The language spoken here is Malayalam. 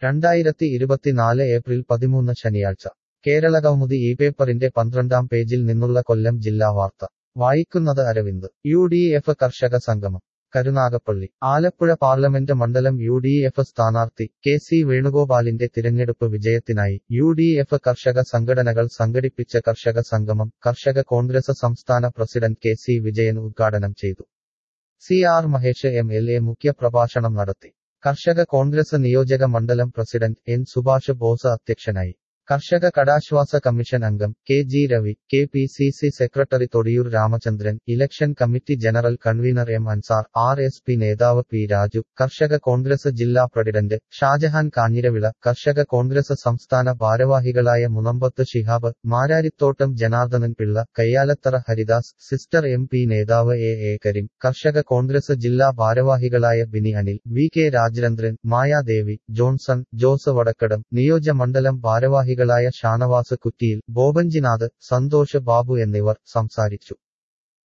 രണ്ടായിരത്തി ഇരുപത്തിനാല് ഏപ്രിൽ പതിമൂന്ന് ശനിയാഴ്ച കേരള കൗമുദി ഈ പേപ്പറിന്റെ പന്ത്രണ്ടാം പേജിൽ നിന്നുള്ള കൊല്ലം ജില്ലാ വാർത്ത വായിക്കുന്നത് അരവിന്ദ് യു ഡി എഫ് കർഷക സംഗമം കരുനാഗപ്പള്ളി ആലപ്പുഴ പാർലമെന്റ് മണ്ഡലം യു ഡി എഫ് സ്ഥാനാർത്ഥി കെ സി വേണുഗോപാലിന്റെ തിരഞ്ഞെടുപ്പ് വിജയത്തിനായി യു ഡി എഫ് കർഷക സംഘടനകൾ സംഘടിപ്പിച്ച കർഷക സംഗമം കർഷക കോൺഗ്രസ് സംസ്ഥാന പ്രസിഡന്റ് കെ സി വിജയൻ ഉദ്ഘാടനം ചെയ്തു C R Mahesh M L A മുഖ്യപ്രഭാഷണം നടത്തി കർഷക കോൺഗ്രസ് നിയോജക മണ്ഡലം പ്രസിഡന്റ് എൻ സുഭാഷ് ബോസ് അധ്യക്ഷനായി കർഷക കടാശ്വാസ കമ്മീഷൻ അംഗം K G Ravi K P C C secretary Thodiyoor Ramachandran election committee general convener M Ansar R S P നേതാവ് പി രാജു കർഷക കോൺഗ്രസ് ജില്ലാ പ്രസിഡന്റ് ഷാജഹാൻ കാഞ്ഞിരവിള കർഷക കോൺഗ്രസ് സംസ്ഥാന ഭാരവാഹികളായ മുനമ്പത്ത് Shihab Mararithottam Janardhanan Pillai Kayyalathara Haridas sister M P നേതാവ് എ എ കരീം കർഷക കോൺഗ്രസ് ജില്ലാ ഭാരവാഹികളായ Bini Anil V K Rajachandran Mayadevi Johnson Jose Vadakkadam നിയോജമണ്ഡലം ഭാരവാഹികളായ ഷാനവാസ് കുറ്റിയിൽ ബോബൻജിനാഥ് സന്തോഷ് ബാബു എന്നിവർ സംസാരിച്ചു